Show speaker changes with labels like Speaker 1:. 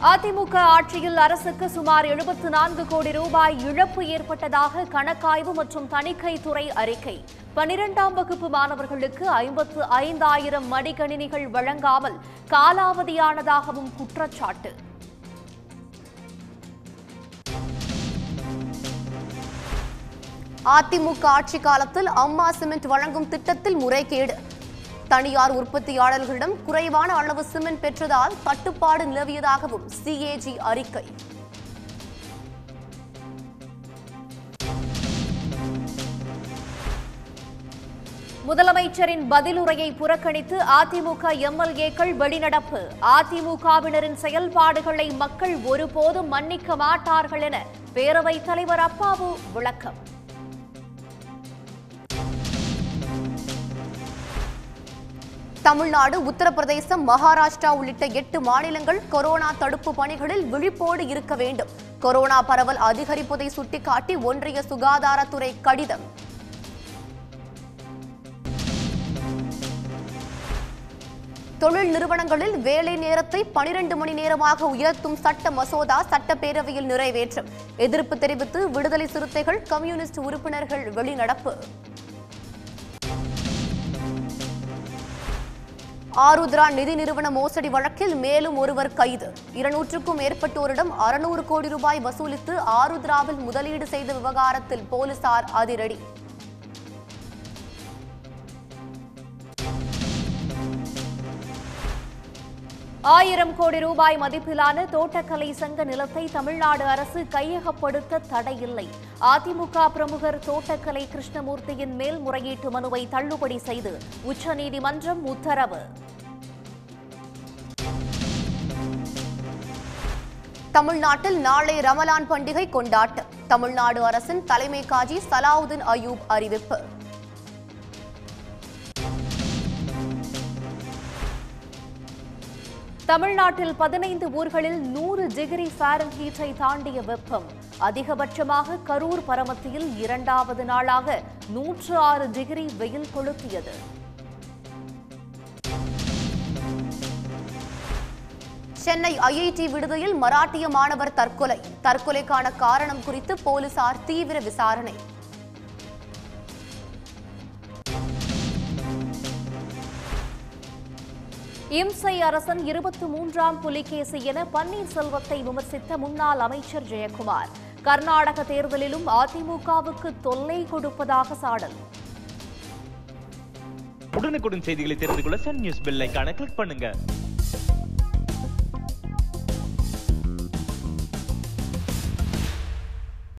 Speaker 1: அதிமுக ஆட்சியில் அரசுக்கு சுமார் எழுபத்து நான்கு கோடி ரூபாய் இழப்பு ஏற்பட்டதாக கணக்காய்வு மற்றும் தணிக்கை துறை அறிக்கை பனிரெண்டாம் வகுப்பு மாணவர்களுக்கு ஐம்பத்து ஐந்தாயிரம் மடிக்கணினிகள் வழங்காமல் காலாவதியானதாகவும் குற்றச்சாட்டு
Speaker 2: அதிமுக ஆட்சி காலத்தில் அம்மா சிமெண்ட் வழங்கும் திட்டத்தில் முறைகேடு தனியார் உற்பத்தியாளர்களிடம் குறைவான அளவு சிமெண்ட் பெற்றதால் தட்டுப்பாடு நிலவியதாகவும் சிஏஜி அறிக்கை
Speaker 1: முதலமைச்சரின் பதிலுரையை புறக்கணித்து அதிமுக எம்எல்ஏக்கள் வெளிநடப்பு அதிமுகவினரின் செயல்பாடுகளை மக்கள் ஒருபோதும் மன்னிக்க மாட்டார்கள் என பேரவைத் தலைவர் அப்பாவு விளக்கம்
Speaker 2: தமிழ்நாடு உத்தரப்பிரதேசம் மகாராஷ்டிரா உள்ளிட்ட எட்டு மாநிலங்கள் கொரோனா தடுப்பு பணிகளில் விழிப்போடு இருக்க வேண்டும் கொரோனா பரவல் அதிகரிப்பதை சுட்டிக்காட்டி ஒன்றிய சுகாதாரத்துறை கடிதம் தொழில் நிறுவனங்களில் வேலை நேரத்தை பனிரெண்டு மணி நேரமாக உயர்த்தும் சட்ட மசோதா சட்டப்பேரவையில் நிறைவேற்றம் எதிர்ப்பு தெரிவித்து விடுதலை சிறுத்தைகள் கம்யூனிஸ்ட் உறுப்பினர்கள் வெளிநடப்பு ஆருத்ரா நிதி நிறுவன மோசடி வழக்கில் மேலும் ஒருவர் கைது இருநூற்றுக்கும் மேற்பட்டோரிடம் அறுநூறு கோடி ரூபாய் வசூலித்து ஆருத்ராவில் முதலீடு செய்த விவகாரத்தில் போலீசார் அதிரடி
Speaker 1: ஆயிரம் கோடி ரூபாய் மதிப்பிலான தோட்டக்கலை சங்க நிலத்தை தமிழ்நாடு அரசு கையகப்படுத்த தடையில்லை அதிமுக பிரமுகர் தோட்டக்கலை கிருஷ்ணமூர்த்தியின் மேல்முறையீட்டு மனுவை தள்ளுபடி செய்து உச்சநீதிமன்றம் உத்தரவு
Speaker 2: தமிழ்நாட்டில் நாளை ரமலான் பண்டிகை கொண்டாட்டம் தமிழ்நாடு அரசின் தலைமை காஜி சலாவுதீன் அயூப் அறிவிப்பு
Speaker 1: தமிழ்நாட்டில் பதினைந்து ஊர்களில் நூறு டிகிரி ஃபாரன்ஹீட்டை தாண்டிய வெப்பம் அதிகபட்சமாக கரூர் பரமத்தியில் இரண்டாவது நாளாக நூற்று ஆறு டிகிரி வெயில் கொளுத்தியது
Speaker 2: சென்னை ஐஐடி விடுதியில் மராட்டிய மாணவர் தற்கொலை தற்கொலைக்கான காரணம் குறித்து போலீசார் தீவிர விசாரணை
Speaker 1: இம்சை அரசன் இருபத்தி மூன்றாம் புலிகேசி என பன்னீர்செல்வத்தை விமர்சித்த முன்னாள் அமைச்சர் ஜெயக்குமார் கர்நாடக தேர்தலிலும் அதிமுகவுக்கு தொல்லை கொடுப்பதாக சாடல்
Speaker 3: உடனுக்குடன் செய்திகளை தெரிந்து கொள்ள சன் நியூஸ் பெல் ஐகானை கிளிக் பண்ணுங்க